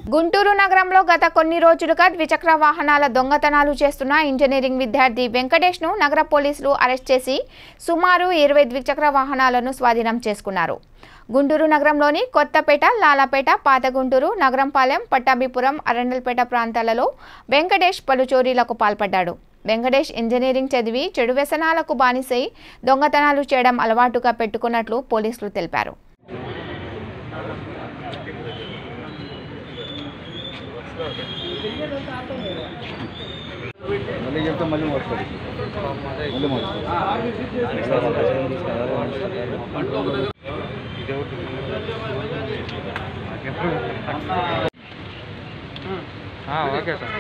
గుంటూరు నగరంలో గత కొన్ని రోజులుగా ద్విచక్ర వాహనాల దొంగతనాలు చేస్తున్న ఇంజనీరింగ్ విద్యార్థి వెంకటేష్ను నగర పోలీసులు అరెస్ట్ చేసి సుమారు ఇరవై ద్విచక్ర వాహనాలను స్వాధీనం చేసుకున్నారు గుంటూరు నగరంలోని కొత్తపేట లాలాపేట పాత గుంటూరు నగరంపాలెం పట్టాభిపురం అరండల్పేట ప్రాంతాలలో వెంకటేష్ పలు చోరీలకు పాల్పడ్డాడు వెంకటేష్ ఇంజనీరింగ్ చదివి చెడు వ్యసనాలకు బానిసై దొంగతనాలు చేయడం అలవాటుగా పెట్టుకున్నట్లు పోలీసులు తెలిపారు మళ్ళీ చెప్తే మళ్ళీ మోస్తుంది మళ్ళీ మోస్తుంది ఓకే సార్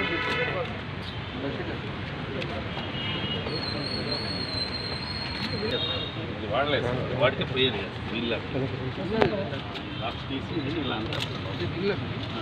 వాడలేదు వాడితే పోయేది వీళ్ళ బాక్స్ తీసి ఇలా అంటారు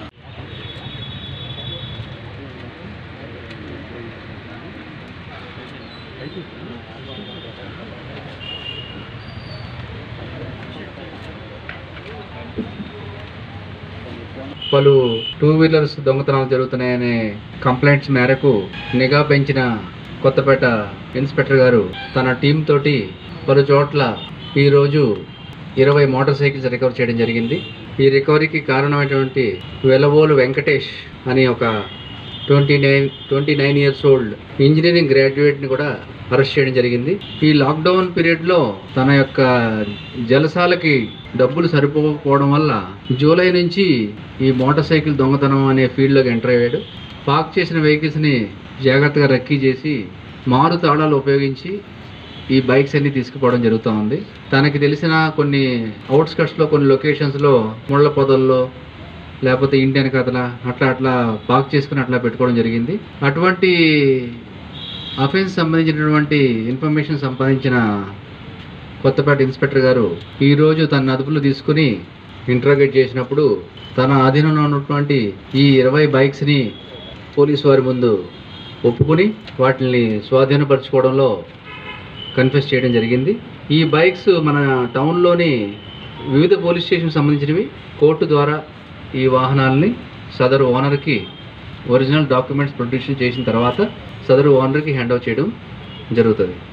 పలు టూ వీలర్స్ దొంగతనాలు జరుగుతున్నాయనే కంప్లైంట్స్ మేరకు నిఘా పెంచిన కొత్తపేట ఇన్స్పెక్టర్ గారు తన టీం తోటి పలు చోట్ల ఈరోజు ఇరవై మోటార్ సైకిల్స్ రికవర్ చేయడం జరిగింది ఈ రికవరీకి కారణమైనటువంటి వెలవోలు వెంకటేష్ అని ఒక twenty nine twenty nine years old engineering గ్రాడ్యుయేట్ని కూడా అరెస్ట్ చేయడం జరిగింది ఈ లాక్డౌన్ పీరియడ్లో తన యొక్క జలసాలకి డబ్బులు సరిపోకపోవడం వల్ల జూలై నుంచి ఈ మోటార్ సైకిల్ దొంగతనం అనే ఫీల్డ్లోకి ఎంటర్ అయ్యాడు పార్క్ చేసిన వెహికల్స్ని జాగ్రత్తగా రక్కీ చేసి మారు తాళాలు ఉపయోగించి ఈ బైక్స్ అన్ని తీసుకుపోవడం జరుగుతూ ఉంది తనకి తెలిసిన కొన్ని అవుట్స్కట్స్లో కొన్ని లొకేషన్స్లో ముళ్ళ పొదల్లో లేకపోతే ఇంటి వెనకాతల అట్లా అట్లా పార్క్ చేసుకుని అట్లా పెట్టుకోవడం జరిగింది అటువంటి అఫెన్స్ సంబంధించినటువంటి ఇన్ఫర్మేషన్ సంపాదించిన కొత్తపేట ఇన్స్పెక్టర్ గారు ఈరోజు తన అదుపులో తీసుకుని ఇంట్రాగేట్ చేసినప్పుడు తన ఆధీనంలో ఉన్నటువంటి ఈ ఇరవై బైక్స్ని పోలీసు వారి ముందు ఒప్పుకుని వాటిని స్వాధీనపరచుకోవడంలో కన్ఫెస్ చేయడం జరిగింది ఈ బైక్స్ మన టౌన్లోని వివిధ పోలీస్ స్టేషన్ సంబంధించినవి కోర్టు ద్వారా ఈ వాహనాలని సదరు ఓనర్కి ఒరిజినల్ డాక్యుమెంట్స్ ప్రొడ్యూషన్ చేసిన తర్వాత సదరు ఓనర్కి హ్యాండ్ ఓవర్ చేయడం జరుగుతుంది